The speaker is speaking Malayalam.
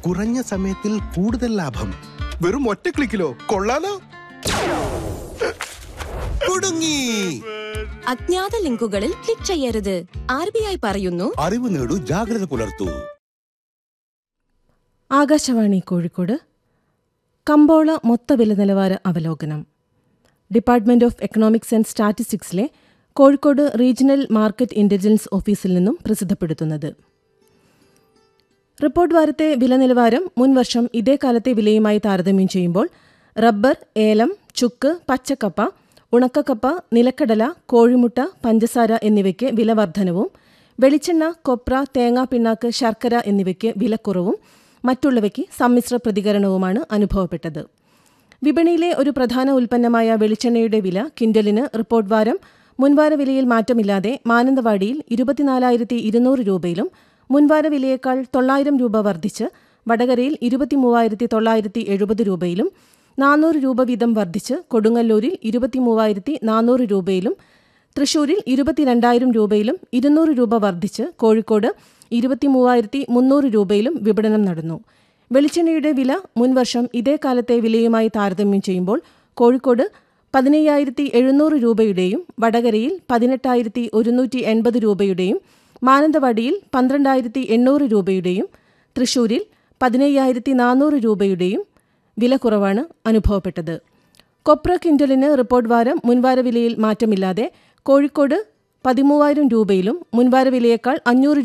കുറഞ്ഞ സമയത്തിൽ കൂടുതൽ ലാഭം വെറും ഒറ്റ ക്ലിക്കിലോ കൊള്ളാലോ കുടുങ്ങി അജ്ഞാത ലിങ്കുകളിൽ ക്ലിക്ക് ചെയ്യരുത് ആർ ബി ഐ പറയുന്നു അറിവ് നേടൂ ജാഗ്രത പുലർത്തൂ ആകാശവാണി കോഴിക്കോട് കമ്പോള മൊത്ത വില നിലവാര അവലോകനം ഡിപ്പാർട്ട്മെന്റ് ഓഫ് എക്കണോമിക്സ് ആൻഡ് സ്റ്റാറ്റിസ്റ്റിക്സിലെ കോഴിക്കോട് റീജിയണൽ മാർക്കറ്റ് ഇന്റലിജൻസ് ഓഫീസിൽ നിന്നും പ്രസിദ്ധപ്പെടുത്തുന്നത് റിപ്പോർട്ട് വാരത്തെ വില നിലവാരം മുൻവർഷം ഇതേ കാലത്തെ വിലയുമായി താരതമ്യം ചെയ്യുമ്പോൾ റബ്ബർ ഏലം ചുക്ക് പച്ചക്കപ്പ ഉണക്കക്കപ്പ നിലക്കടല കോഴിമുട്ട പഞ്ചസാര എന്നിവയ്ക്ക് വില വർധനവും വെളിച്ചെണ്ണ കൊപ്ര തേങ്ങാ പിണ്ണാക്ക് ശർക്കര എന്നിവയ്ക്ക് വിലക്കുറവും മറ്റുള്ളവയ്ക്ക് സമ്മിശ്ര പ്രതികരണവുമാണ് അനുഭവപ്പെട്ടത് വിപണിയിലെ ഒരു പ്രധാന ഉൽപ്പന്നമായ വെളിച്ചെണ്ണയുടെ വില കിൻഡലിന് റിപ്പോർട്ട് വാരം മുൻവാര വിലയിൽ മാറ്റമില്ലാതെ മാനന്തവാടിയിൽ ഇരുപത്തിനാലായിരത്തി ഇരുന്നൂറ് രൂപയിലും മുൻവാര വിലയേക്കാൾ തൊള്ളായിരം രൂപ വർദ്ധിച്ച് വടകരയിൽ ഇരുപത്തിമൂവായിരത്തി തൊള്ളായിരത്തി എഴുപത് രൂപയിലും നാനൂറ് രൂപ വീതം വർദ്ധിച്ച് കൊടുങ്ങല്ലൂരിൽ ഇരുപത്തിമൂവായിരത്തി നാനൂറ് രൂപയിലും തൃശൂരിൽ ഇരുപത്തിരണ്ടായിരം രൂപയിലും ഇരുന്നൂറ് രൂപ വർദ്ധിച്ച് കോഴിക്കോട് ഇരുപത്തിമൂവായിരത്തി മുന്നൂറ് രൂപയിലും വിപണനം നടന്നു വെളിച്ചെണ്ണയുടെ വില മുൻവർഷം ഇതേ കാലത്തെ വിലയുമായി താരതമ്യം ചെയ്യുമ്പോൾ കോഴിക്കോട് പതിനയ്യായിരത്തി എഴുന്നൂറ് രൂപയുടെയും വടകരയിൽ പതിനെട്ടായിരത്തി ഒരുന്നൂറ്റി എൺപത് രൂപയുടെയും മാനന്തവാടിയിൽ പന്ത്രണ്ടായിരത്തി എണ്ണൂറ് രൂപയുടെയും തൃശൂരിൽ പതിനയ്യായിരത്തി നാനൂറ് രൂപയുടെയും വില കുറവാണ് അനുഭവപ്പെട്ടത് കൊപ്ര കിൻഡലിന് റിപ്പോർട്ട് വാരം മുൻവാര വിലയിൽ മാറ്റമില്ലാതെ കോഴിക്കോട് പതിമൂവായിരം രൂപയിലും മുൻവാര വിലയേക്കാൾ അഞ്ഞൂറ്